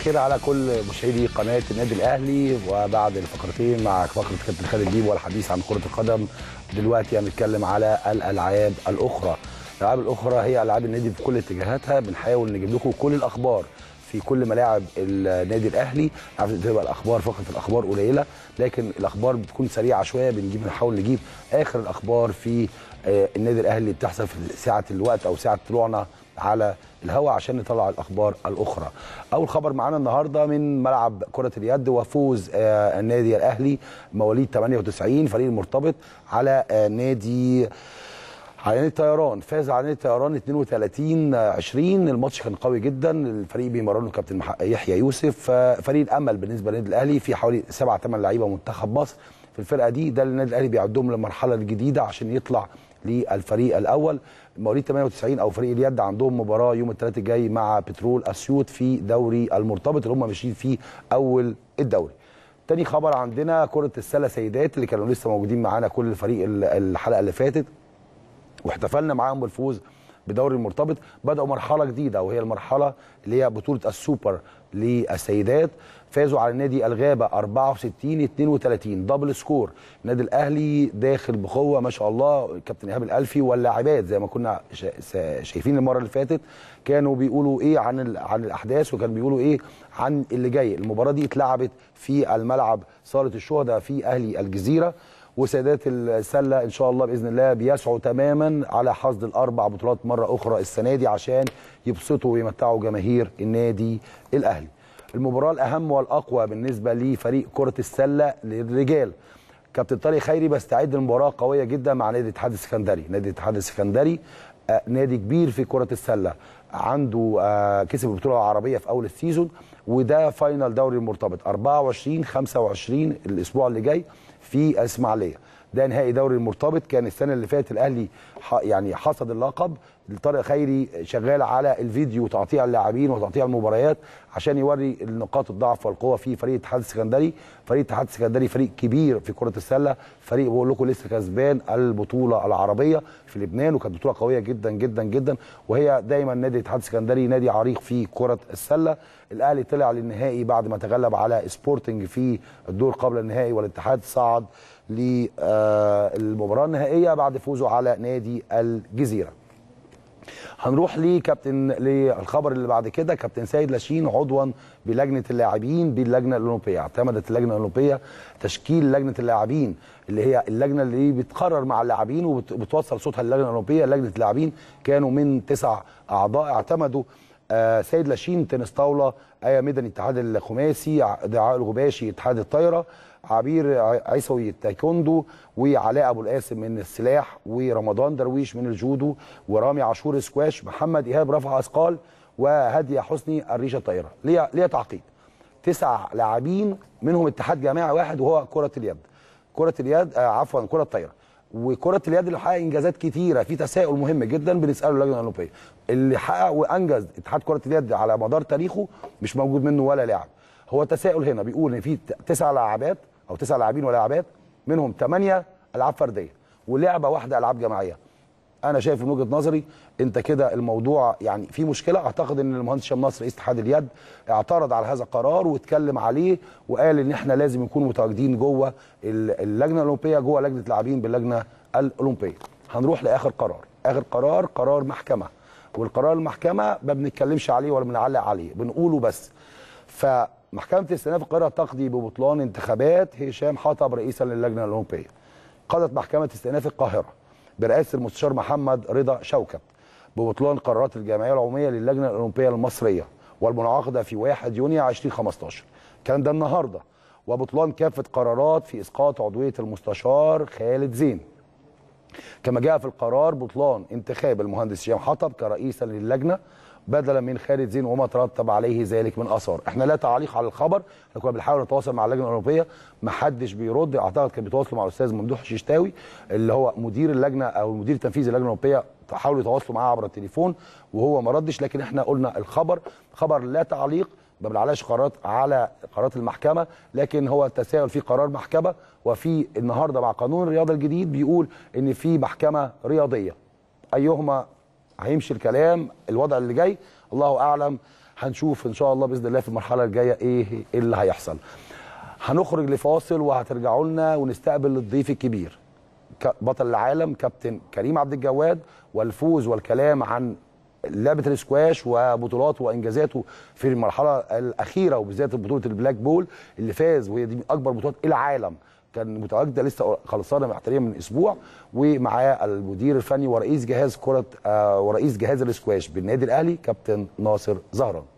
الخير على كل مشاهدي قناه النادي الاهلي وبعد الفقرتين مع فقره كابتن خالد ديب والحديث عن كره القدم دلوقتي هنتكلم على الالعاب الاخرى الالعاب الاخرى هي العاب النادي في كل اتجاهاتها بنحاول نجيب لكم كل الاخبار في كل ملاعب النادي الاهلي عارف تبقى الاخبار فقط الاخبار قليله لكن الاخبار بتكون سريعه شويه بنجيب نحاول نجيب اخر الاخبار في النادي الاهلي اللي بتحصل في ساعه الوقت او ساعه طلوعنا على الهواء عشان نطلع الاخبار الاخرى. اول خبر معانا النهارده من ملعب كره اليد وفوز النادي الاهلي مواليد 98 فريق المرتبط على نادي على نادي الطيران فاز على نادي الطيران 32 20 الماتش كان قوي جدا الفريق بيمرنه كابتن يحيى يوسف فريق الامل بالنسبه للنادي الاهلي في حوالي 7 8 لعيبه منتخب مصر في الفرقه دي ده اللي النادي الاهلي بيعدهم للمرحله الجديده عشان يطلع للفريق الاول مواليد 98 او فريق اليد عندهم مباراه يوم الثلاث الجاي مع بترول اسيوط في دوري المرتبط اللي هم ماشيين فيه اول الدوري تاني خبر عندنا كره السله سيدات اللي كانوا لسه موجودين معانا كل الفريق الحلقه اللي فاتت واحتفلنا معاهم بالفوز بدوري المرتبط بداوا مرحله جديده وهي المرحله اللي هي بطوله السوبر للسيدات فازوا على نادي الغابه 64 32 دبل سكور النادي الاهلي داخل بقوه ما شاء الله كابتن ايهاب الالفي واللاعبات زي ما كنا شايفين المره اللي فاتت كانوا بيقولوا ايه عن عن الاحداث وكانوا بيقولوا ايه عن اللي جاي المباراه دي اتلعبت في الملعب صاله الشهداء في اهلي الجزيره وسيدات السله ان شاء الله باذن الله بيسعوا تماما على حصد الاربع بطولات مره اخرى السنه دي عشان يبسطوا ويمتعوا جماهير النادي الاهلي. المباراه الاهم والاقوى بالنسبه لفريق كره السله للرجال. كابتن طارق خيري بيستعد لمباراه قويه جدا مع نادي الاتحاد السكندري، نادي الاتحاد السكندري آه نادي كبير في كره السله عنده آه كسب البطوله العربيه في اول السيزون وده فاينل دوري المرتبط 24 25 الاسبوع اللي جاي في الاسماعيليه ده نهائي دوري المرتبط كان السنه اللي فاتت الاهلي يعني حصد اللقب طارق خيري شغال على الفيديو وتقطيع اللاعبين وتقطيع المباريات عشان يوري نقاط الضعف والقوه في فريق الاتحاد السكندري فريق الاتحاد السكندري فريق كبير في كره السله فريق بقول لكم لسه كسبان البطوله العربيه في لبنان وكانت بطوله قويه جدا جدا جدا وهي دايما نادي الاتحاد السكندري نادي عريق في كره السله الاهلي طلع للنهائي بعد ما تغلب على سبورتنج في الدور قبل النهائي والاتحاد صعد للمباراه النهائيه بعد فوزه على نادي الجزيره هنروح لكابتن للخبر اللي بعد كده كابتن سيد لاشين عضوا بلجنه اللاعبين باللجنه الاولمبيه اعتمدت اللجنه الاولمبيه تشكيل لجنه اللاعبين اللي هي اللجنه اللي بتقرر مع اللاعبين وبتوصل صوتها للجنه الاولمبيه لجنه اللاعبين كانوا من تسع اعضاء اعتمدوا آه سيد لاشين تنس طاوله ايه مدني اتحاد الخماسي دعاء الغباشي اتحاد الطايره عبير عيسوي التايكوندو وعلاء ابو القاسم من السلاح ورمضان درويش من الجودو ورامي عاشور سكواش محمد ايهاب رفع اثقال وهاديه حسني الريشه الطائره ليها ليها تعقيد تسع لاعبين منهم اتحاد جماعي واحد وهو كره اليد كره اليد آه عفوا كره الطايره وكره اليد اللي حقق انجازات كتيره في تساؤل مهم جدا بنساله اللجنه الاولمبيه اللي حقق وانجز اتحاد كره اليد على مدار تاريخه مش موجود منه ولا لاعب هو تساؤل هنا بيقول ان في تسع لاعبات او تسع لاعبين ولاعبات منهم ثمانيه العاب فرديه ولعبه واحده العاب جماعيه انا شايف من وجهه نظري انت كده الموضوع يعني في مشكله اعتقد ان المهندس هشام نصر رئيس اتحاد اليد اعترض على هذا القرار واتكلم عليه وقال ان احنا لازم نكون متواجدين جوه اللجنه الاولمبيه جوه لجنه اللاعبين باللجنه الاولمبيه هنروح لاخر قرار اخر قرار قرار محكمه والقرار المحكمه ما بنتكلمش عليه ولا بنعلق عليه بنقوله بس فمحكمه استئناف القاهره تقضي ببطلان انتخابات هشام حطب رئيسا للجنه الاولمبيه قضت محكمه استئناف القاهره برئاسه المستشار محمد رضا شوكت ببطلان قرارات الجمعيه العموميه للجنه الاولمبيه المصريه والمنعقده في 1 يونيو 2015 كان ده النهارده وبطلان كافه قرارات في اسقاط عضويه المستشار خالد زين كما جاء في القرار بطلان انتخاب المهندس هشام حطب كرئيسا للجنه بدلا من خالد زين وما ترتب عليه ذلك من اثار احنا لا تعليق على الخبر احنا كنا بنحاول نتواصل مع اللجنه الاوروبيه ما حدش بيرد اعتقد كان بيتواصلوا مع الاستاذ ممدوح ششتاوي اللي هو مدير اللجنه او المدير التنفيذي للجنه الاوروبيه حاولوا يتواصلوا معاه عبر التليفون وهو ما ردش لكن احنا قلنا الخبر خبر لا تعليق ما بنعلقش قرارات على قرارات المحكمه لكن هو التساؤل في قرار محكمه وفي النهارده مع قانون الرياضه الجديد بيقول ان في محكمه رياضيه ايهما هيمشي الكلام الوضع اللي جاي الله اعلم هنشوف ان شاء الله باذن الله في المرحله الجايه ايه إيه اللي هيحصل هنخرج لفاصل وهترجعوا لنا ونستقبل الضيف الكبير ك- بطل العالم كابتن كريم عبد الجواد والفوز والكلام عن لعبه الاسكواش وبطولاته وانجازاته في المرحله الاخيره وبالذات بطوله البلاك بول اللي فاز وهي دي من اكبر بطولات العالم كان متواجده لسه خلصانه محتريه من اسبوع ومعاه المدير الفني ورئيس جهاز كره آه ورئيس جهاز الاسكواش بالنادي الاهلي كابتن ناصر زهران